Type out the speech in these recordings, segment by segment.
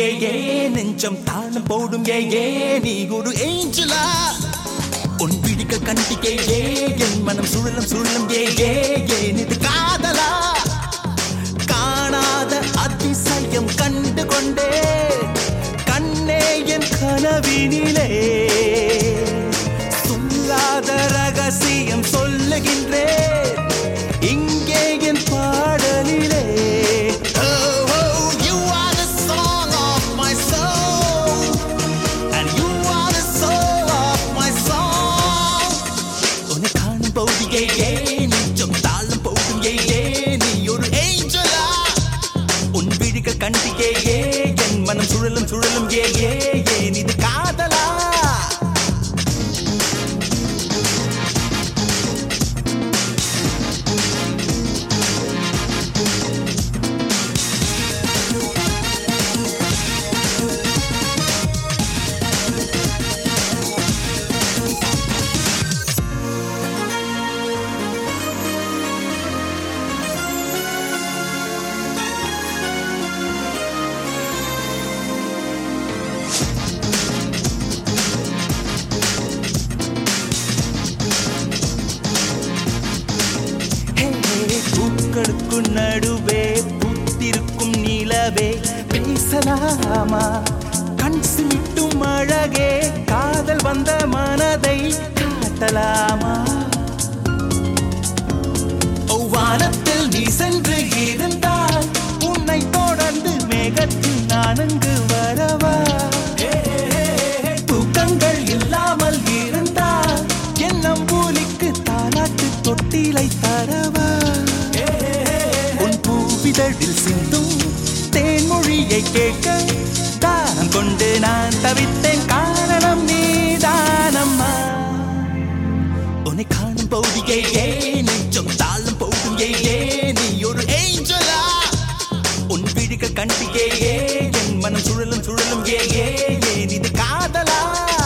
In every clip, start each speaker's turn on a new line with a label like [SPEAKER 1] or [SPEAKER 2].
[SPEAKER 1] ஏ ஏ நெஞ்சம் தாளம் போடும் ஏ ஏ நீ ஒரு ஏஞ்சலா உன் பிடிக்க கண்டிக்கே ஏ என் மனம் சுழலும் சுழலும் ஏ ஏ ஏன் இது காதலா காணாத அதிசயம் கண்டு கொண்டே கண்ணே என் கனவினிலே சொல்லாத ரகசியம் சொல்லுகின்றேன் இங்கே என் பாடலிலே Oh, oh, you are the song of my soul and you are the soul of my song உன்னை காணும் போது ஏ ஏ நெஞ்சம் தாளம் போடும் ஏ ஏ நீ ஒரு ஏஞ்சலா உன் விழிகள் கண்டு ஏ ஏ என் மனம் சுழலும் சுழலும் ஏ ஏ ஏன் இது காதலா ஹே, பூக்களுக்கு நடுவே பூத்திருக்கும் நிலவே பேசலாமா கண் சிமிட்டும் அழகே காதல் வந்த மனதை காட்டலாமா வானத்தில் நீ சென்று இருந்தால் உன்னை தொடர்ந்து மேகத்தில் நான் அங்கு வரவா தூக்கங்கள் இல்லாமல் இருந்தால் என் நம்பூலிக்கு தாலாட்டு தொட்டிலை தரவா உன் பூவிதழில் சிந்தும் தேன்மொழியை கேட்க தானம் கொண்டு நான் தவித்தேன் காரணம் நீதானம்மா உன்னை காணும் போது ஏ ஏ நெஞ்சம் தாளம் போடும் ஏ ஏ நீ ஒரு ஏஞ்சலா உன் விழிகள் கண்டு ஏ ஏ என் மனம் சுழலும் சுழலும் ஏ ஏ ஏன் இது காதலா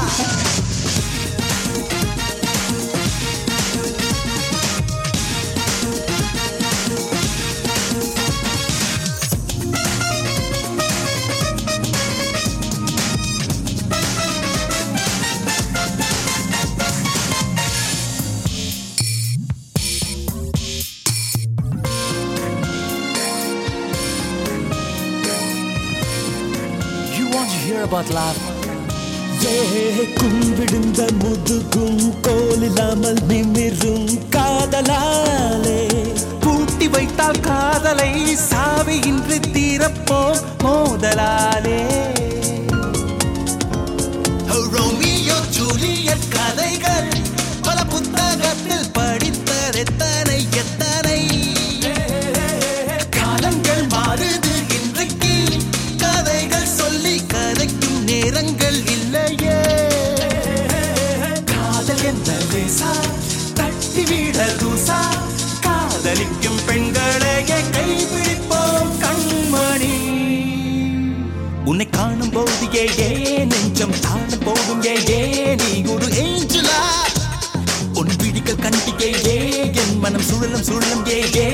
[SPEAKER 1] You want to hear about love?
[SPEAKER 2] கும்பிடுந்த முதுகும் கோலில்லாமல் நிமிரும் காதலாலே
[SPEAKER 1] பூட்டி வைத்தால் காதலை சாவி இன்று தீரப்போம் மோதலாலே ரோமியோ ஜூலியட் கதைகள் பல புத்தகத்தில் படித்ததெத்தனை எத்தனை காலங்கள் மாறுது இன்றைக்கு கதைகள் சொல்லி கதைக்கும் நேரங்கள் இல்லையே காதல் என்ற லேசா தட்டிவிட தூசா காதலிக்கும் பெண்களையே கைப்பிடிப்போம் கண்மணி உன்னை காணும் போது ஏ ஏ நெஞ்சம் தாழம் போடும் ஏ ஏ நீ ஒரு ஏஞ்சலா உன் விழிகள் கண்டு ஏ ஏ என் மனம் சுழலும் சுழலும் ஏ ஏ